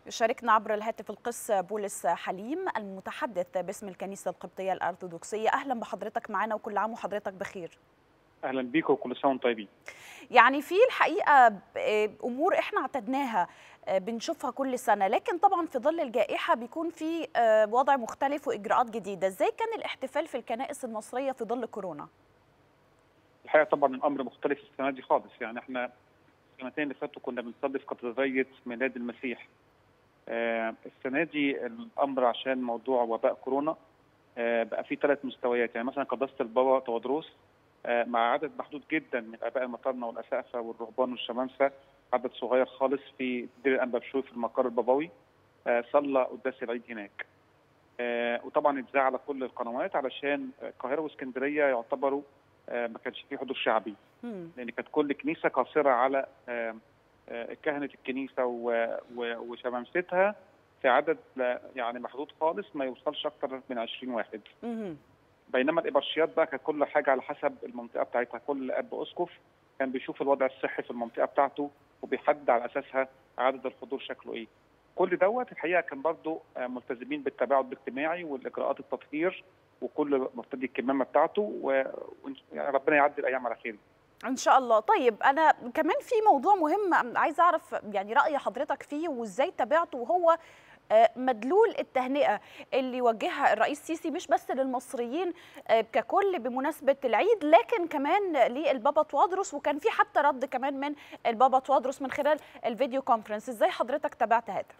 شاركنا عبر الهاتف القس بولس حليم المتحدث باسم الكنيسة القبطية الأرثوذكسية أهلا بحضرتك معنا وكل عام وحضرتك بخير اهلا بيكم وكل سنه وانتم طيبين يعني في الحقيقة أمور إحنا اعتدناها بنشوفها كل سنة لكن طبعا في ظل الجائحة بيكون في وضع مختلف وإجراءات جديدة إزاي كان الاحتفال في الكنائس المصرية في ظل كورونا؟ الحقيقه طبعا الامر مختلف السنه دي خالص يعني احنا السنتين اللي فاتوا كنا بنصادف كاتدرائيه ميلاد المسيح آه السنه دي الامر عشان موضوع وباء كورونا آه بقى في ثلاث مستويات يعني مثلا قداسه البابا تودروس آه مع عدد محدود جدا من اباء المطارنه والاسقفه والرهبان والشمامسه عدد صغير خالص في دير الانبابشوي في المقر البابوي آه صلى قداس العيد هناك آه وطبعا اتذاع على كل القنوات علشان القاهره واسكندريه يعتبروا ما كانش فيه حضور شعبي لان كانت كل كنيسه قاصره على كهنه الكنيسه وشمامستها في عدد يعني محدود خالص ما يوصلش اكتر من 20 واحد بينما الابرشيات بقى كانت كل حاجه على حسب المنطقه بتاعتها كل اب اسقف كان بيشوف الوضع الصحي في المنطقه بتاعته وبيحدد على اساسها عدد الحضور شكله ايه كل دوت الحقيقه كان برضو ملتزمين بالتباعد الاجتماعي والاجراءات التطهير وكل مرتدي الكمامه بتاعته وربنا يعدي الايام على خير ان شاء الله طيب انا كمان في موضوع مهم عايز اعرف يعني راي حضرتك فيه وازاي تابعته وهو مدلول التهنئه اللي وجهها الرئيس السيسي مش بس للمصريين ككل بمناسبه العيد لكن كمان للبابا توادرس وكان في حتى رد كمان من البابا توادرس من خلال الفيديو كونفرنس ازاي حضرتك تابعت هذا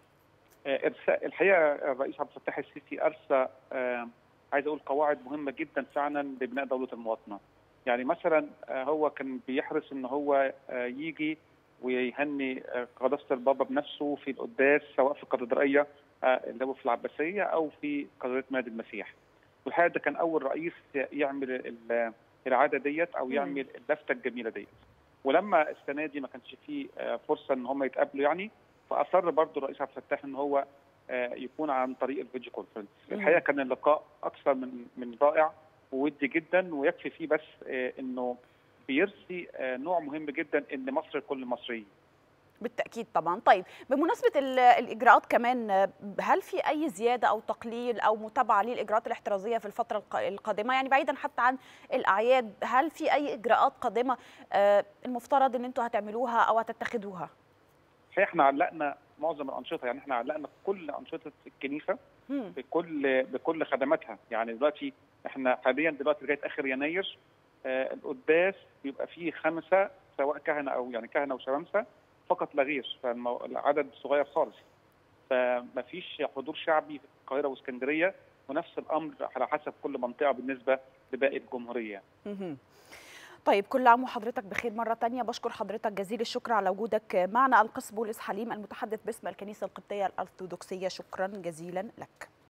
الحقيقه الرئيس عبد الفتاح السيسي ارسى عايز اقول قواعد مهمه جدا فعلا لبناء دوله المواطنه يعني مثلا هو كان بيحرص ان هو يجي ويهني قداسه البابا بنفسه في القداس سواء في الكاتدرائيه اللي هو في العباسيه او في كاتدرائيه ميلاد المسيح والحقيقه ده كان اول رئيس يعمل العاده ديت او يعمل اللفته الجميله ديت ولما السنه دي ما كانش فيه فرصه ان هم يتقابلوا يعني فاصر برضه الرئيس عبد الفتاح ان هو يكون عن طريق الفيديو كونفرنس الحقيقه كان اللقاء اكثر من من رائع وودي جدا ويكفي فيه بس انه بيرسي نوع مهم جدا ان مصر كل المصريين بالتاكيد طبعا طيب بمناسبه الاجراءات كمان هل في اي زياده او تقليل او متابعه للاجراءات الاحترازيه في الفتره القادمه يعني بعيدا حتى عن الاعياد هل في اي اجراءات قادمه المفترض ان انتم هتعملوها او هتتخذوها احنا علقنا معظم الانشطه يعني احنا علقنا كل انشطه الكنيسه بكل بكل خدماتها يعني دلوقتي احنا حاليا دلوقتي لغايه اخر يناير آه القداس بيبقى فيه خمسه سواء كهنه او يعني كهنه وشمامسه فقط لا غير فالعدد صغير خالص فما فيش حضور شعبي في القاهره واسكندريه ونفس الامر على حسب كل منطقه بالنسبه لباقي الجمهوريه طيب كل عام وحضرتك بخير مرة تانية بشكر حضرتك جزيل الشكر على وجودك معنا القس بولس حليم المتحدث باسم الكنيسة القبطية الأرثوذكسية شكرا جزيلا لك